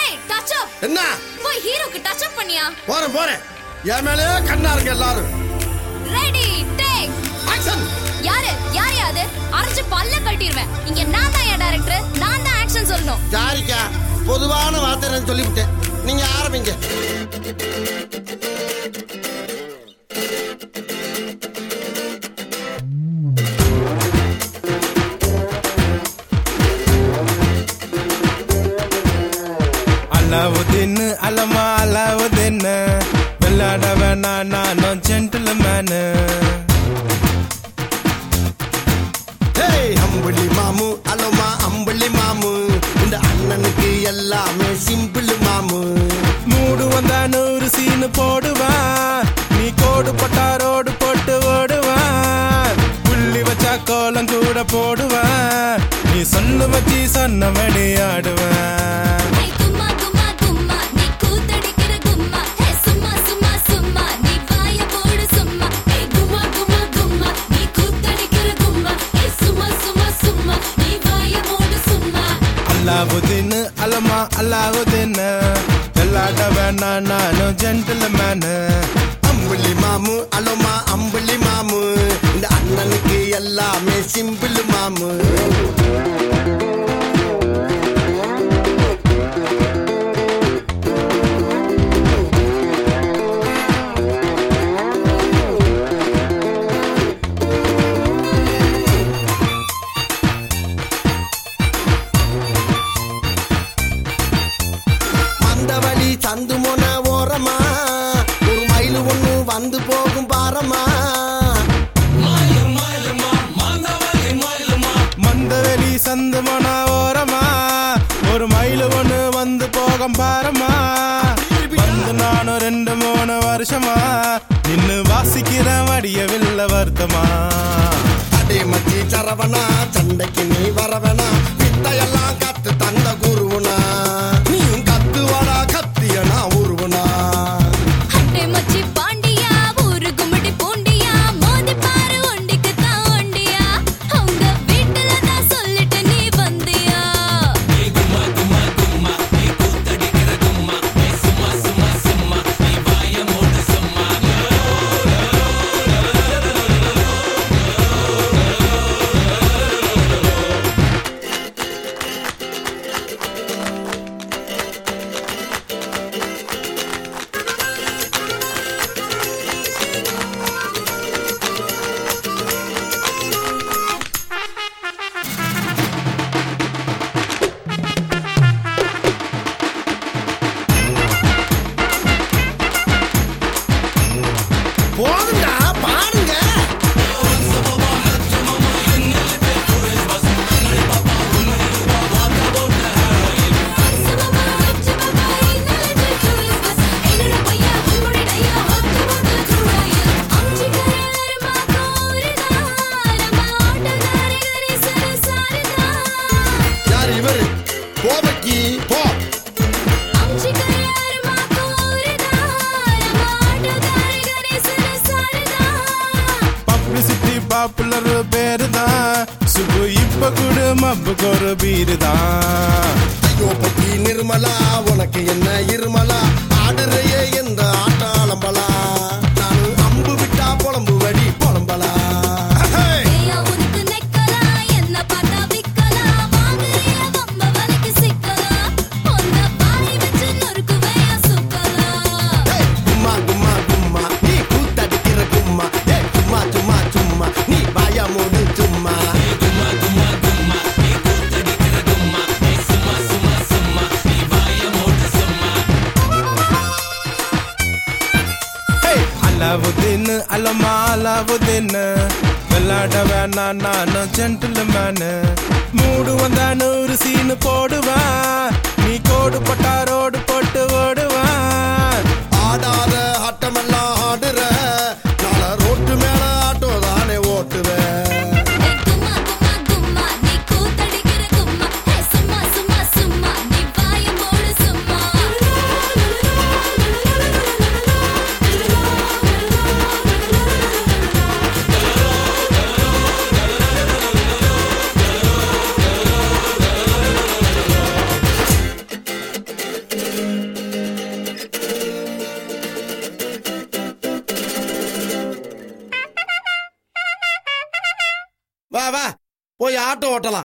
ஹே touch up என்ன போய் ஹீரோக்கு டச் அப் பண்ணியா போறேன் போறேன் என் மேலே கண்ணா இருக்கு எல்லாரும் ரெடி டேக் ஆக்ஷன் யாரு யார் யாது அரைச்சு பல்ல கட்டிடுவேன் இங்க நான் தான் என் டைரக்டர் நான் தான் ஆக்ஷன் சொல்லணும் ஜாரிக்கா பொதுவான வார்த்தை நான் சொல்லிவிட்டேன் நீங்க ஆரம்பிங்க அலாவுதீன் அலமா அலாவுதீன் விளையாட வேணா நானும் ஜென்டில்மேனு ஹேய் அம்புலி மாமு அலோமா அம்புலி மாமு இந்த அண்ணனுக்கு எல்லாமே சிம்பிள் மாமு மூடு வந்தா நூறு சீனு போடுவான் நீ கோடு போட்டா ரோடு போட்டு ஓடுவான் புள்ளி வச்சா கோலம் கூட போடுவான் நீ சொல்லு வச்சு சொன்னபடி ஆடுவேன் ஹே கும்மா கும்மா கும்மா நீ கூத்தடிக்கிற கும்மா ஹே சும்மா சும்மா சும்மா நீ வாய போடு சும்மா ஹே கும்மா கும்மா கும்மா நீ கூத்தடிக்கிற கும்மா ஹே சும்மா சும்மா சும்மா நீ வாய போடு சும்மா அல்லாவுதீன் அலமா அல்லாவுதீன் விளையாட வேணா நானும் ஜென்டில்மேனு அம்புலி மாமு அலோமா அம்புலி மாமு இந்த அண்ணனுக்கு எல்லாமே சிம்பிள் மாமு மந்தவழி சந்து மொன ஓரமா ஒரு மயில் ஒண்ணு வந்து போகும் பாரமா மந்தவெளி சந்து மன ஓரமா ஒரு மயில் ஒண்ணு வந்து போகம் பாரமா வந்து நானும் ரெண்டு மூணு வருஷமா நின்னு வாசிக்கிற வடியவில்லை வருத்தமா அடே மச்சி சரவணா சண்டைக்கு நீ வரவனா வித்தையெல்லாம் கத்து தந்த குருவுனா நீயும் கத்து வாடா கத்தியனா உருவனா ஹட்டே மச்சி பாண்டியா ஊரு கும்பிடி பூண்டியா மோதி பாரு ஒண்டிக்கு தான் ஒண்டியா அவங்க வீட்டுல நான் சொல்லிட்டு நீ வந்தியா போதுண்டா பாடுங்க சும்மா வச்சு பாய் நல்ல டூரிஸ்ட் பஸ் என்னோட பையா உங்களுடைய டையா ஹோட்டு வந்து துறாயா அஞ்சி கரமா கோரிதா நம்ம ஆட்டக்காரி கரி சரி சாரிதா யார் இவரு கோபக்கி போ அஞ்சி கரமா கோரிதா நம்ம ஆட்டக்காரி கரி சரி சாரிதா பப்ளிசிட்டி பாப்புலர் பேரு தான் சுபு இப்ப கூட மப்புக்கு ஒரு பீரு தான் ஐயோ பக்கி நிர்மலா உனக்கு என்ன இருமலா ஆடுறையே எந்த ஆட்டாளம்பலா நான் அம்பு விட்டா புலம்பு வடி புலம்பலா ஏயா உனக்கு நெக்கலா என்ன பார்த்தா விக்கலா வாங்குறிய வம்ப வலைக்கு சிக்கலா பொண்ண பாய் வச்சு நொறுக்குவையா சுக்கலா கும்மா கும்மா கும்மா நீ கூத்தடிக்கிற கும்மா ஏ சும்மா சும்மா சும்மா நீ வாயா மூடு சும்மா அலாவுதீன் அலமா அலாவுதீன் விளையாட வேணா நானும் ஜென்டில்மேனு மூடு வந்தா நூறு சீனு போடுவான் நீ கோடு போட்டா ரோடு போட்டு ஓடுவான் ஆடாத ஆட்டமெல்லாம் ஆடுற நாள ரோட்டு மேல ஆட்டோ தானே ஓட்டுவேன் ஏ கும்மா கும்மா கும்மா நீ கூத்தடிக்கிற கும்மா ஹே சும்மா சும்மா சும்மா நீ வாய மூடு சும்மா வா வா போய் ஆட்டோ ஓட்டலாம்